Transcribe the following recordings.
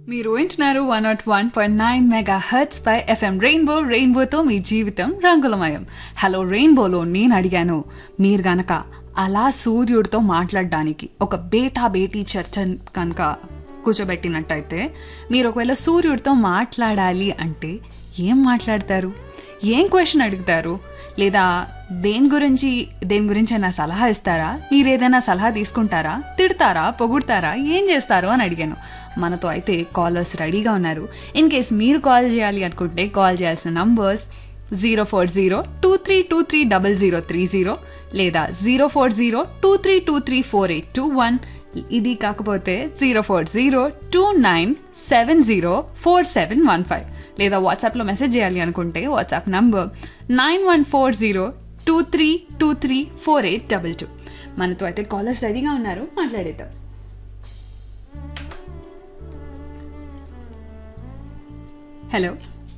మీరు వింటున్నారు one naught one point nine mega hertz పై ఎఫ్ఎం రెయిన్బో రెయిన్బోతో మీ జీవితం రంగులమయం హలో రెయిన్బోలో నేను అడిగాను మీరు గనక అలా సూర్యుడితో మాట్లాడడానికి ఒక బేటా బేటీ చర్చ కనుక కూర్చోబెట్టినట్టయితే మీరు ఒకవేళ సూర్యుడితో మాట్లాడాలి అంటే ఏం మాట్లాడతారు ఏం క్వశ్చన్ అడుగుతారు లేదా దేని గురించి దేని గురించి అయినా సలహా ఇస్తారా మీరు ఏదైనా సలహా తీసుకుంటారా తిడతారా పొగుడతారా ఏం చేస్తారు అని అడిగాను మనతో అయితే కాలర్స్ రెడీగా ఉన్నారు ఇన్ కేస్ మీరు కాల్ చేయాలి అనుకుంటే కాల్ చేయాల్సిన numbers zero four zero two three two three double zero three zero లేదా zero four zero two three two three four eight two one ఇది కాకపోతే zero four zero two nine seven zero four seven one five లేదా వాట్సాప్లో message చేయాలి అనుకుంటే WhatsApp number nine one four zero two three two three four eight double two మనతో అయితే callers రెడీగా ఉన్నారు మాట్లాడేద్దాం hello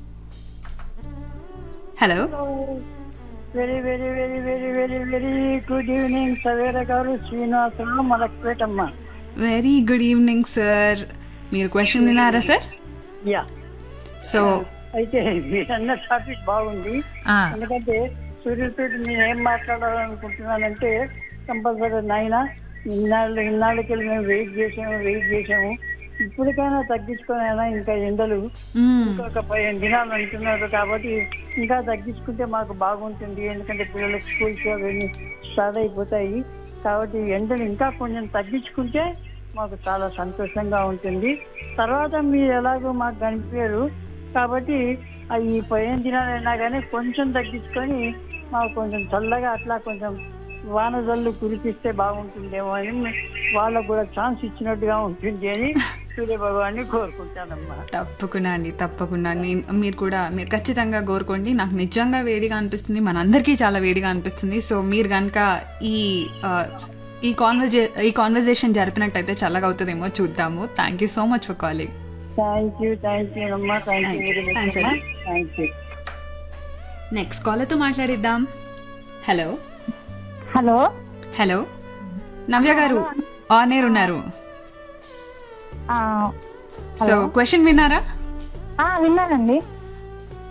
hello very very very very very very good evening Savera గారు శ్రీనివాసరావు మలక్పేటమ్మ వెరీ గుడ్ ఈవినింగ్ సార్ మీరు క్వశ్చన్ విన్నారా సార్ యా సో అయితే మీరన్న టాపిక్ బాగుంది ఎందుకంటే సూర్యుడితో నేను ఏం మాట్లాడాలనుకుంటున్నానంటే కంపల్సరీ నాయన ఇన్నాళ్ళు ఇన్నాళ్ళకి మేము వెయిట్ చేసాము వెయిట్ చేసాము ఇప్పటికైనా తగ్గించుకొని ఇంకా ఎండలు ఇంకొక పదిహేను దినాలు అంటున్నారు కాబట్టి ఇంకా తగ్గించుకుంటే మాకు బాగుంటుంది ఎందుకంటే పిల్లలకు స్కూల్స్ అవన్నీ స్టార్ట్ అయిపోతాయి కాబట్టి ఎండలు ఇంకా కొంచెం తగ్గించుకుంటే మాకు చాలా సంతోషంగా ఉంటుంది తర్వాత మీరు ఎలాగో మాకు కనిపించారు కాబట్టి ఆ ఈ పదిహేను దినాలు అయినా కానీ కొంచెం తగ్గించుకొని మాకు కొంచెం చల్లగా అట్లా కొంచెం వానజల్లు కురిపిస్తే బాగుంటుందేమో అని వాళ్ళకు కూడా ఛాన్స్ ఇచ్చినట్టుగా ఉంటుంది అని సూర్య భగవాన్ని కోరుకుంటానమ్మా తప్పకుండా అండి తప్పకుండా నేను మీరు కూడా మీరు ఖచ్చితంగా కోరుకోండి నాకు నిజంగా వేడిగా అనిపిస్తుంది మనందరికీ చాలా వేడిగా అనిపిస్తుంది సో మీరు కనుక ఈ ఆ, ఈ కాన్వర్జే ఈ కాన్వర్జేషన్ జరిపినట్టయితే చల్లగా అవుతుందేమో చూద్దాము thank you so much for calling thank you thank you అమ్మా thank you very much Thanks, అమ్మా అండి. థ్యాంక్ యూ నెక్స్ట్ కాలర్తో మాట్లాడిద్దాం హలో హలో హలో నవ్య గారు ఆన్ ఎయిర్ ఉన్నారు ఆ, సో క్వశ్చన్ విన్నారా ఆ, విన్నానండి